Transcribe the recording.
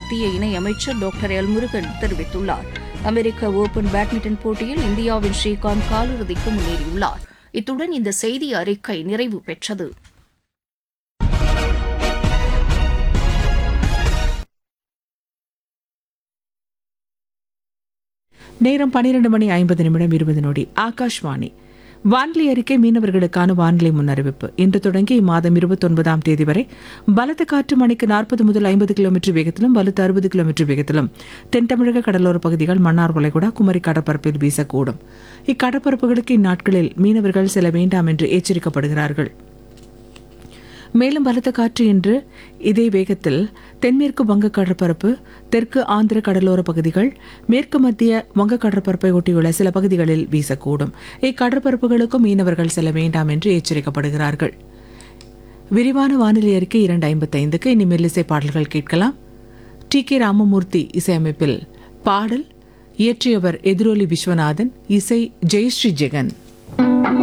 மத்திய இணையமைச்சர் doctor L Murugan தெரிவித்துள்ளார் அமெரிக்க ஓபன் பேட்மிண்டன் போட்டியில் இந்தியாவின் ஸ்ரீகாந்த் காலிறுதிக்கு முன்னேறியுள்ளார் இத்துடன் இந்த செய்தி அறிக்கை நிறைவு பெற்றது நேரம் பன்னிரண்டு மணி ஐம்பது நிமிடம் இருபது நொடி ஆகாஷ்வாணி வானிலை அறிக்கை மீனவர்களுக்கான வானிலை முன்னறிவிப்பு இன்று தொடங்கி இம்மாதம் இருபத்தொன்பதாம் தேதி வரை பலத்த காற்று மணிக்கு நாற்பது முதல் ஐம்பது கிலோமீட்டர் வேகத்திலும் வலுத்து அறுபது கிலோமீட்டர் வேகத்திலும் தென் தமிழக கடலோர பகுதிகள் மன்னார் வளைகுடா குமரி கடற்பரப்பில் வீசக்கூடும் இக்கடற்பரப்புகளுக்கு இந்நாட்களில் மீனவர்கள் செல்ல வேண்டாம் என்று எச்சரிக்கப்படுகிறார்கள் மேலும் பலத்த காற்று இன்று இதே வேகத்தில் தென்மேற்கு வங்க கடற்பரப்பு தெற்கு ஆந்திர கடலோர பகுதிகள் மேற்கு மத்திய வங்க கடற்பரப்பை ஒட்டியுள்ள சில பகுதிகளில் வீசக்கூடும் இக்கடற்பரப்புகளுக்கும் மீனவர்கள் செல்ல வேண்டாம் என்று எச்சரிக்கப்படுகிறார்கள் விரிவான வானிலை அறிக்கை இரண்டு ஐம்பத்தைந்துக்கு இனி மெல்லிசை பாடல்கள் கேட்கலாம் டி கே ராமமூர்த்தி இசையமைப்பில் பாடல் இயற்றியவர் எதிரொலி விஸ்வநாதன் இசை ஜெயஸ்ரீ ஜெகன்